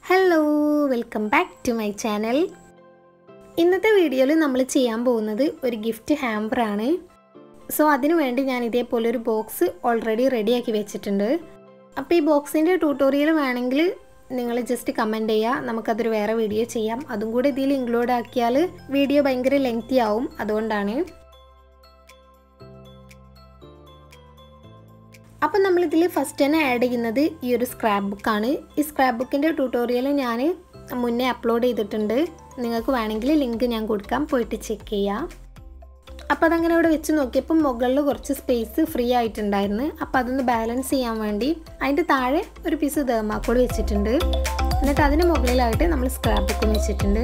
hello welcome back to my channel ഇന്നത്തെ വീഡിയോയിൽ നമ്മൾ ചെയ്യാൻ പോകുന്നത് ഒരു ഗിഫ്റ്റ് ഹാമ്പറാണ് സോ അതിനു വേണ്ടി ഞാൻ ഇതേപോലെ ഒരു ബോക്സ് ഓൾറെഡി റെഡിയാക്കി വെച്ചിട്ടുണ്ട് അപ്പോൾ ഈ ബോക്സിൻ്റെ ട്യൂട്ടോറിയൽ വേണമെങ്കിൽ നിങ്ങൾ ജസ്റ്റ് കമൻറ്റ് ചെയ്യുക നമുക്കതൊരു വേറെ വീഡിയോ ചെയ്യാം അതും കൂടി ഇതിൽ ഇൻക്ലൂഡ് ആക്കിയാൽ വീഡിയോ ഭയങ്കര ലെങ്തി ആവും അതുകൊണ്ടാണ് അപ്പം നമ്മളിതിൽ ഫസ്റ്റ് തന്നെ ആഡ് ചെയ്യുന്നത് ഈ ഒരു സ്ക്രാപ്പ് ബുക്കാണ് ഈ സ്ക്രാപ്പ് ബുക്കിൻ്റെ ട്യൂട്ടോറിയൽ ഞാൻ മുന്നേ അപ്ലോഡ് ചെയ്തിട്ടുണ്ട് നിങ്ങൾക്ക് വേണമെങ്കിൽ ലിങ്ക് ഞാൻ കൊടുക്കാം പോയിട്ട് ചെക്ക് ചെയ്യാം അപ്പോൾ അതങ്ങനെ ഇവിടെ വെച്ച് നോക്കിയപ്പോൾ മുകളിൽ കുറച്ച് സ്പേസ് ഫ്രീ ആയിട്ടുണ്ടായിരുന്നു അപ്പോൾ അതൊന്ന് ബാലൻസ് ചെയ്യാൻ വേണ്ടി അതിൻ്റെ താഴെ ഒരു പീസ് ദേമാക്കോട് വെച്ചിട്ടുണ്ട് എന്നിട്ട് അതിന് മുകളിലായിട്ട് നമ്മൾ സ്ക്രാപ്പ് ബുക്കും വെച്ചിട്ടുണ്ട്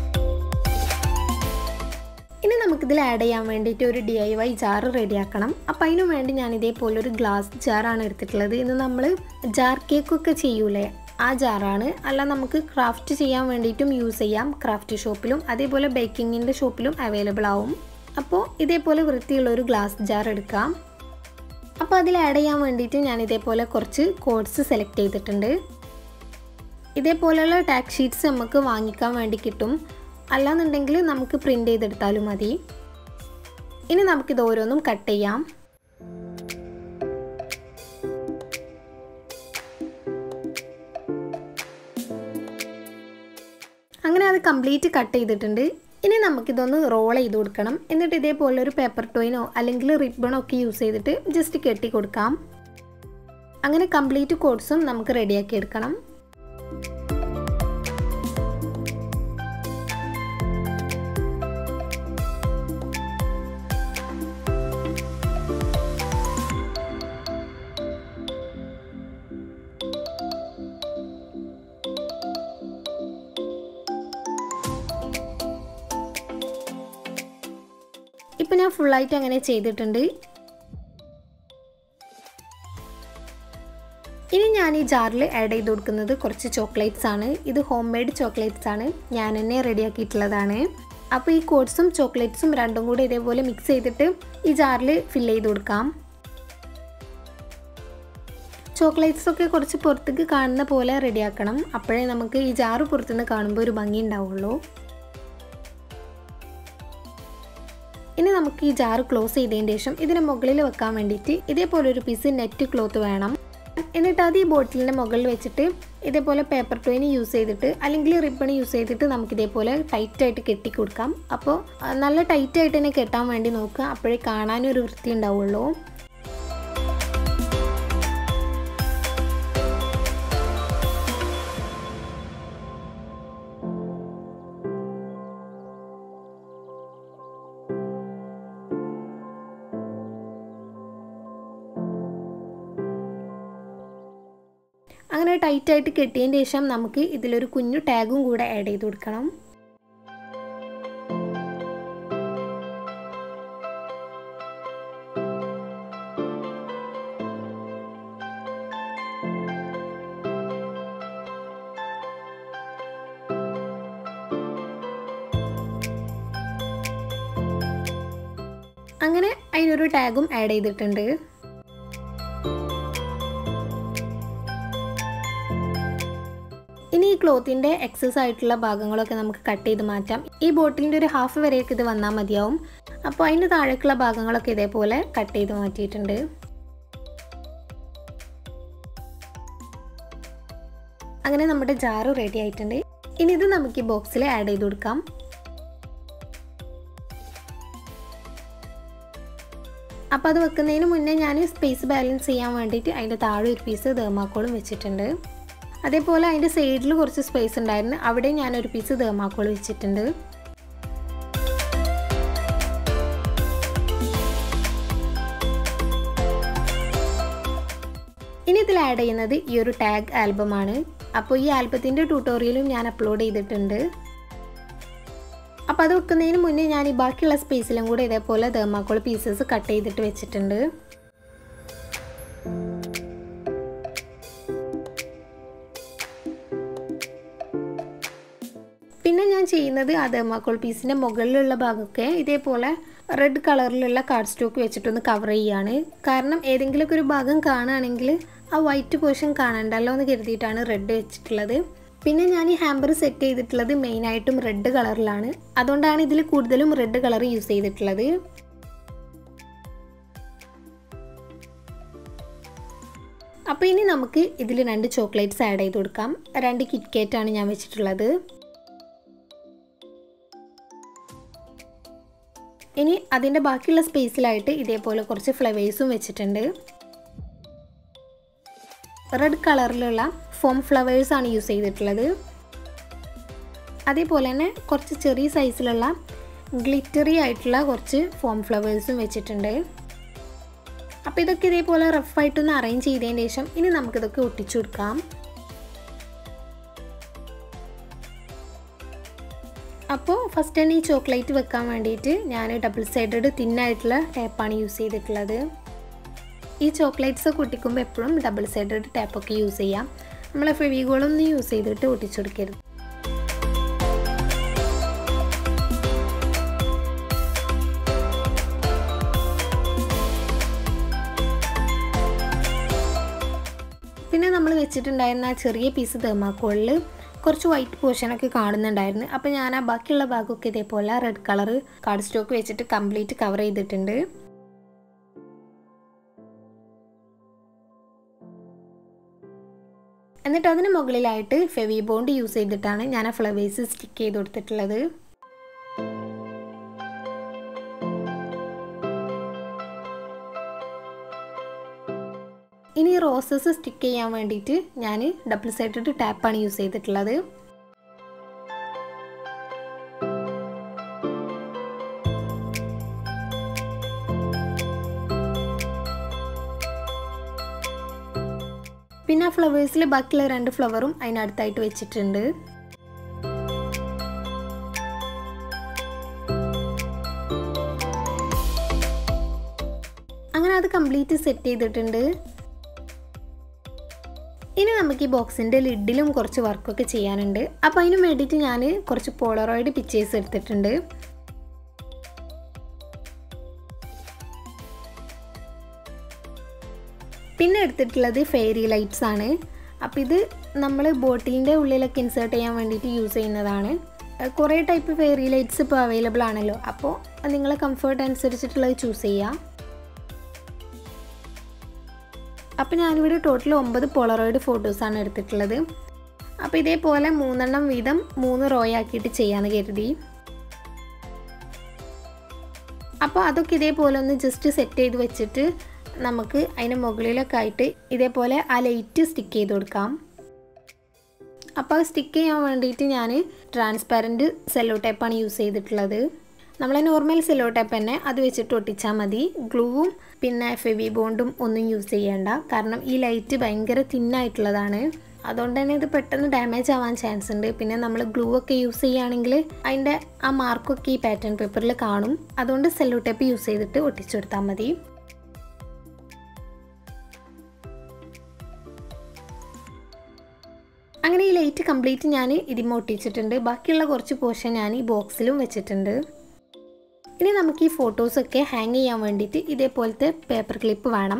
ഇനി നമുക്കിതിൽ ആഡ് ചെയ്യാൻ വേണ്ടിയിട്ട് ഒരു ഡി ഐ വൈ ജാർ റെഡിയാക്കണം അപ്പോൾ അതിനു വേണ്ടി ഞാൻ ഇതേപോലെ ഒരു ഗ്ലാസ് ജാറാണ് എടുത്തിട്ടുള്ളത് ഇത് നമ്മൾ ജാർ കേക്കൊക്കെ ചെയ്യൂലേ ആ ജാറാണ് അല്ല നമുക്ക് ക്രാഫ്റ്റ് ചെയ്യാൻ വേണ്ടിയിട്ടും യൂസ് ചെയ്യാം ക്രാഫ്റ്റ് ഷോപ്പിലും അതേപോലെ ബേക്കിങ്ങിൻ്റെ ഷോപ്പിലും അവൈലബിൾ ആവും അപ്പോൾ ഇതേപോലെ വൃത്തിയുള്ള ഒരു ഗ്ലാസ് ജാർ എടുക്കാം അപ്പോൾ അതിൽ ആഡ് ചെയ്യാൻ വേണ്ടിയിട്ട് ഞാൻ ഇതേപോലെ കുറച്ച് കോഡ്സ് സെലക്ട് ചെയ്തിട്ടുണ്ട് ഇതേപോലെയുള്ള ടാക്സ് ഷീറ്റ്സ് നമുക്ക് വാങ്ങിക്കാൻ വേണ്ടി കിട്ടും അല്ലാന്നുണ്ടെങ്കിൽ നമുക്ക് പ്രിൻ്റ് ചെയ്തെടുത്താലും മതി ഇനി നമുക്കിത് ഓരോന്നും കട്ട് ചെയ്യാം അങ്ങനെ അത് കംപ്ലീറ്റ് കട്ട് ചെയ്തിട്ടുണ്ട് ഇനി നമുക്കിതൊന്ന് റോൾ ചെയ്ത് കൊടുക്കണം എന്നിട്ട് ഇതേപോലെ ഒരു പേപ്പർ ടോയിനോ അല്ലെങ്കിൽ റിബണോ ഒക്കെ യൂസ് ചെയ്തിട്ട് ജസ്റ്റ് കെട്ടി കൊടുക്കാം അങ്ങനെ കംപ്ലീറ്റ് കോഡ്സും നമുക്ക് റെഡിയാക്കി എടുക്കണം ഇപ്പം ഞാൻ ഫുള്ളായിട്ട് അങ്ങനെ ചെയ്തിട്ടുണ്ട് ഇനി ഞാൻ ഈ ജാറിൽ ആഡ് ചെയ്ത് കൊടുക്കുന്നത് കുറച്ച് ചോക്ലേറ്റ്സ് ആണ് ഇത് ഹോം മെയ്ഡ് ചോക്ലേറ്റ്സ് ആണ് ഞാൻ തന്നെ റെഡിയാക്കിയിട്ടുള്ളതാണ് അപ്പോൾ ഈ കോഡ്സും ചോക്ലേറ്റ്സും രണ്ടും കൂടി ഇതേപോലെ മിക്സ് ചെയ്തിട്ട് ഈ ജാറിൽ ഫില്ല് ചെയ്ത് കൊടുക്കാം ചോക്ലേറ്റ്സ് ഒക്കെ കുറച്ച് പുറത്തേക്ക് കാണുന്ന പോലെ റെഡിയാക്കണം അപ്പോഴേ നമുക്ക് ഈ ജാറ് പുറത്തുനിന്ന് കാണുമ്പോൾ ഒരു ഭംഗി ഉണ്ടാവുള്ളൂ ഇനി നമുക്ക് ഈ ജാറ് ക്ലോസ് ചെയ്തതിന് ശേഷം ഇതിന് മുകളിൽ വെക്കാൻ വേണ്ടിയിട്ട് ഇതേപോലെ ഒരു പീസ് നെറ്റ് ക്ലോത്ത് വേണം എന്നിട്ട് അത് ഈ ബോട്ടിലിൻ്റെ മുകളിൽ വെച്ചിട്ട് ഇതേപോലെ പേപ്പർ ടോയിന് യൂസ് ചെയ്തിട്ട് അല്ലെങ്കിൽ റിബൺ യൂസ് ചെയ്തിട്ട് നമുക്ക് ഇതേപോലെ ടൈറ്റായിട്ട് കെട്ടി കൊടുക്കാം അപ്പോൾ നല്ല ടൈറ്റായിട്ട് തന്നെ കെട്ടാൻ വേണ്ടി നോക്കുക അപ്പോഴേ കാണാനൊരു വൃത്തി ഉണ്ടാവുള്ളൂ അങ്ങനെ ടൈറ്റായിട്ട് കെട്ടിയതിന് ശേഷം നമുക്ക് ഇതിലൊരു കുഞ്ഞു ടാഗും കൂടെ ആഡ് ചെയ്ത് കൊടുക്കണം അങ്ങനെ അതിനൊരു ടാഗും ആഡ് ചെയ്തിട്ടുണ്ട് ഇനി ഈ ക്ലോത്തിൻ്റെ എക്സസ് ആയിട്ടുള്ള ഭാഗങ്ങളൊക്കെ നമുക്ക് കട്ട് ചെയ്ത് മാറ്റാം ഈ ബോട്ടിലിൻ്റെ ഒരു ഹാഫ് വരെയൊക്കെ ഇത് വന്നാൽ മതിയാവും അപ്പോൾ അതിൻ്റെ താഴേക്കുള്ള ഭാഗങ്ങളൊക്കെ ഇതേപോലെ കട്ട് ചെയ്ത് മാറ്റിയിട്ടുണ്ട് അങ്ങനെ നമ്മുടെ ജാറ് റെഡി ആയിട്ടുണ്ട് ഇനി ഇത് നമുക്ക് ഈ ബോക്സിൽ ആഡ് ചെയ്ത് കൊടുക്കാം അപ്പോൾ അത് വെക്കുന്നതിന് മുന്നേ ഞാൻ സ്പേസ് ബാലൻസ് ചെയ്യാൻ വേണ്ടിയിട്ട് അതിൻ്റെ താഴെ ഒരു പീസ് ദേമാക്കോളും വെച്ചിട്ടുണ്ട് അതേപോലെ അതിൻ്റെ സൈഡിൽ കുറച്ച് സ്പേസ് ഉണ്ടായിരുന്നു അവിടെ ഞാനൊരു പീസ് ദേമാക്കോൾ വെച്ചിട്ടുണ്ട് ഇനി ഇതിൽ ആഡ് ചെയ്യുന്നത് ഈ ഒരു ടാഗ് ആൽബമാണ് അപ്പോൾ ഈ ആൽബത്തിൻ്റെ ട്യൂട്ടോറിയലും ഞാൻ അപ്ലോഡ് ചെയ്തിട്ടുണ്ട് അപ്പോൾ അത് വെക്കുന്നതിന് മുന്നേ ഞാൻ ഈ ബാക്കിയുള്ള സ്പേസിലും കൂടെ ഇതേപോലെ ദേമാക്കോൾ പീസസ് കട്ട് ചെയ്തിട്ട് വെച്ചിട്ടുണ്ട് പിന്നെ ഞാൻ ചെയ്യുന്നത് ആ തെർമാക്കോൾ പീസിൻ്റെ മുകളിലുള്ള ഭാഗമൊക്കെ ഇതേപോലെ റെഡ് കളറിലുള്ള കാർഡ് സ്റ്റോക്ക് വെച്ചിട്ടൊന്ന് കവർ ചെയ്യുകയാണ് കാരണം ഏതെങ്കിലുമൊക്കെ ഒരു ഭാഗം കാണുകയാണെങ്കിൽ ആ വൈറ്റ് പോർഷൻ കാണണ്ടല്ലോ എന്ന് കരുതിയിട്ടാണ് റെഡ് വെച്ചിട്ടുള്ളത് പിന്നെ ഞാൻ ഈ ഹാമ്പർ സെറ്റ് ചെയ്തിട്ടുള്ളത് മെയിനായിട്ടും റെഡ് കളറിലാണ് അതുകൊണ്ടാണ് ഇതിൽ കൂടുതലും റെഡ് കളർ യൂസ് ചെയ്തിട്ടുള്ളത് അപ്പോൾ ഇനി നമുക്ക് ഇതിൽ രണ്ട് ചോക്ലേറ്റ്സ് ആഡ് ചെയ്ത് കൊടുക്കാം രണ്ട് കിറ്റ്കേറ്റ് ആണ് ഞാൻ വെച്ചിട്ടുള്ളത് ഇനി അതിൻ്റെ ബാക്കിയുള്ള സ്പേസിലായിട്ട് ഇതേപോലെ കുറച്ച് ഫ്ലവേഴ്സും വെച്ചിട്ടുണ്ട് റെഡ് കളറിലുള്ള ഫോം ഫ്ലവേഴ്സാണ് യൂസ് ചെയ്തിട്ടുള്ളത് അതേപോലെ തന്നെ കുറച്ച് ചെറിയ സൈസിലുള്ള ഗ്ലിറ്ററി ആയിട്ടുള്ള കുറച്ച് ഫോം ഫ്ലവേഴ്സും വെച്ചിട്ടുണ്ട് അപ്പോൾ ഇതൊക്കെ ഇതേപോലെ റഫായിട്ടൊന്ന് അറേഞ്ച് ചെയ്തതിന് ശേഷം ഇനി നമുക്കിതൊക്കെ ഒട്ടിച്ചു കൊടുക്കാം അപ്പോൾ ഫസ്റ്റ് തന്നെ ഈ ചോക്ലേറ്റ് വെക്കാൻ വേണ്ടിയിട്ട് ഞാൻ ഡബിൾ സൈഡഡ് തിന്നായിട്ടുള്ള ടേപ്പാണ് യൂസ് ചെയ്തിട്ടുള്ളത് ഈ ചോക്ലേറ്റ്സ് ഒട്ടിക്കുമ്പോൾ എപ്പോഴും ഡബിൾ സൈഡഡ് ടാപ്പൊക്കെ യൂസ് ചെയ്യാം നമ്മൾ ഫെവിഗോളൊന്നും യൂസ് ചെയ്തിട്ട് ഒട്ടിച്ചു കൊടുക്കരുത് പിന്നെ നമ്മൾ വെച്ചിട്ടുണ്ടായിരുന്ന ആ ചെറിയ പീസ് തെർമാക്കോളിൽ കുറച്ച് വൈറ്റ് പോർഷനൊക്കെ കാണുന്നുണ്ടായിരുന്നു അപ്പോൾ ഞാൻ ആ ബാക്കിയുള്ള ഭാഗമൊക്കെ ഇതേപോലെ റെഡ് കളർ കാർഡ് സ്റ്റോക്ക് വെച്ചിട്ട് കംപ്ലീറ്റ് കവർ ചെയ്തിട്ടുണ്ട് എന്നിട്ട് അതിന് മുകളിലായിട്ട് ഫെവി ബോണ്ട് യൂസ് ചെയ്തിട്ടാണ് ഞാൻ ആ ഫ്ലവേഴ്സ് സ്റ്റിക്ക് ചെയ്ത് കൊടുത്തിട്ടുള്ളത് ഇനി റോസസ് സ്റ്റിക്ക് ചെയ്യാൻ വേണ്ടിയിട്ട് ഞാൻ ഡബിൾ സൈഡഡ് ടാപ്പാണ് യൂസ് ചെയ്തിട്ടുള്ളത് പിന്നെ ആ ഫ്ലവേഴ്സിൽ ബാക്കിയുള്ള രണ്ട് ഫ്ലവറും അതിനടുത്തായിട്ട് വെച്ചിട്ടുണ്ട് അങ്ങനെ അത് കംപ്ലീറ്റ് സെറ്റ് ചെയ്തിട്ടുണ്ട് ഇനി നമുക്ക് ഈ ബോക്സിൻ്റെ ലിഡിലും കുറച്ച് വർക്കൊക്കെ ചെയ്യാനുണ്ട് അപ്പോൾ അതിന് വേണ്ടിയിട്ട് ഞാൻ കുറച്ച് പോളറോയിഡ് പിക്ചേഴ്സ് എടുത്തിട്ടുണ്ട് പിന്നെ എടുത്തിട്ടുള്ളത് ഫെയറി ലൈറ്റ്സ് ആണ് അപ്പോൾ ഇത് നമ്മൾ ബോട്ടിലിൻ്റെ ഉള്ളിലൊക്കെ ഇൻസേർട്ട് ചെയ്യാൻ വേണ്ടിയിട്ട് യൂസ് ചെയ്യുന്നതാണ് കുറേ ടൈപ്പ് ഫെയറി ലൈറ്റ്സ് ഇപ്പോൾ അവൈലബിൾ ആണല്ലോ അപ്പോൾ നിങ്ങളെ കംഫർട്ട് അനുസരിച്ചിട്ടുള്ളത് ചൂസ് ചെയ്യാം അപ്പോൾ ഞാനിവിടെ ടോട്ടൽ ഒമ്പത് പോളറോയിഡ് ഫോട്ടോസാണ് എടുത്തിട്ടുള്ളത് അപ്പോൾ ഇതേപോലെ മൂന്നെണ്ണം വീതം മൂന്ന് റോയ് ആക്കിയിട്ട് ചെയ്യാമെന്ന് കരുതി അപ്പോൾ അതൊക്കെ ഇതേപോലെ ഒന്ന് ജസ്റ്റ് സെറ്റ് ചെയ്ത് വെച്ചിട്ട് നമുക്ക് അതിന് മുകളിലൊക്കെ ആയിട്ട് ഇതേപോലെ ആ ലൈറ്റ് സ്റ്റിക്ക് ചെയ്ത് കൊടുക്കാം അപ്പോൾ അത് സ്റ്റിക്ക് ചെയ്യാൻ വേണ്ടിയിട്ട് ഞാൻ ട്രാൻസ്പാരൻറ്റ് സെല്ലോ ടേപ്പാണ് യൂസ് ചെയ്തിട്ടുള്ളത് നമ്മളെ നോർമൽ സെല്ലോ ടേപ്പ് തന്നെ അത് വെച്ചിട്ട് ഒട്ടിച്ചാൽ മതി ഗ്ലൂവും പിന്നെ ഫെവി ബോണ്ടും ഒന്നും യൂസ് ചെയ്യേണ്ട കാരണം ഈ ലൈറ്റ് ഭയങ്കര തിന്നായിട്ടുള്ളതാണ് അതുകൊണ്ട് തന്നെ ഇത് പെട്ടെന്ന് ഡാമേജ് ആവാൻ ചാൻസ് ഉണ്ട് പിന്നെ നമ്മൾ ഗ്ലൂ ഒക്കെ യൂസ് ചെയ്യുകയാണെങ്കിൽ അതിൻ്റെ ആ മാർക്കൊക്കെ ഈ പാറ്റേൺ പേപ്പറിൽ കാണും അതുകൊണ്ട് സെല്ലോ ടേപ്പ് യൂസ് ചെയ്തിട്ട് ഒട്ടിച്ചു കൊടുത്താൽ മതി അങ്ങനെ ഈ ലൈറ്റ് കംപ്ലീറ്റ് ഞാൻ ഇതിമ ഒട്ടിച്ചിട്ടുണ്ട് ബാക്കിയുള്ള കുറച്ച് പോർഷൻ ഞാൻ ഈ ബോക്സിലും വെച്ചിട്ടുണ്ട് ഇനി നമുക്ക് ഈ ഫോട്ടോസൊക്കെ ഹാങ് ചെയ്യാൻ വേണ്ടിയിട്ട് ഇതേപോലത്തെ പേപ്പർ ക്ലിപ്പ് വേണം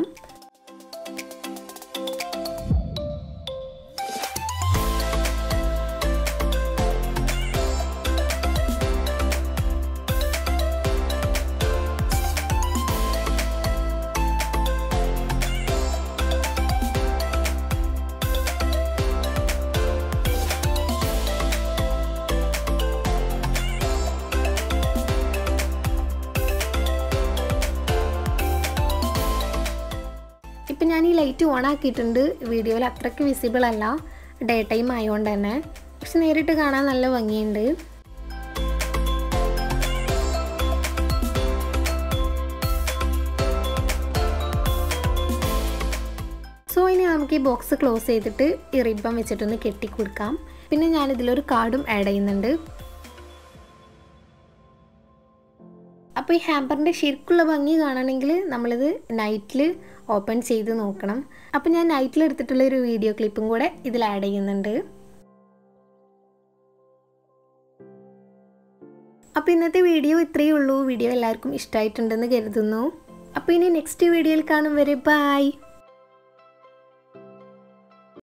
ഇപ്പം ഞാൻ ഈ ലൈറ്റ് ഓൺ ആക്കിയിട്ടുണ്ട് വീഡിയോയിൽ അത്രയ്ക്ക് വിസിബിൾ അല്ല ഡേ ടൈം ആയതുകൊണ്ട് തന്നെ പക്ഷെ നേരിട്ട് കാണാൻ നല്ല ഭംഗിയുണ്ട് സോ ഇനി നമുക്ക് ഈ ബോക്സ് ക്ലോസ് ചെയ്തിട്ട് ഈ റിബൺ വെച്ചിട്ടൊന്ന് കെട്ടിക്കൊടുക്കാം പിന്നെ ഞാനിതിലൊരു കാർഡും ആഡ് ചെയ്യുന്നുണ്ട് അപ്പോൾ ഈ ഹാമ്പറിൻ്റെ ശരിക്കുള്ള ഭംഗി കാണണമെങ്കിൽ നമ്മളിത് നൈറ്റിൽ ഓപ്പൺ ചെയ്ത് നോക്കണം അപ്പോൾ ഞാൻ നൈറ്റിൽ എടുത്തിട്ടുള്ള ഒരു വീഡിയോ ക്ലിപ്പും കൂടെ ഇതിൽ ആഡ് ചെയ്യുന്നുണ്ട് അപ്പോൾ ഇന്നത്തെ വീഡിയോ ഇത്രയേ ഉള്ളൂ വീഡിയോ എല്ലാവർക്കും ഇഷ്ടമായിട്ടുണ്ടെന്ന് കരുതുന്നു അപ്പോൾ ഇനി നെക്സ്റ്റ് വീഡിയോയിൽ കാണും വരെ ബായ്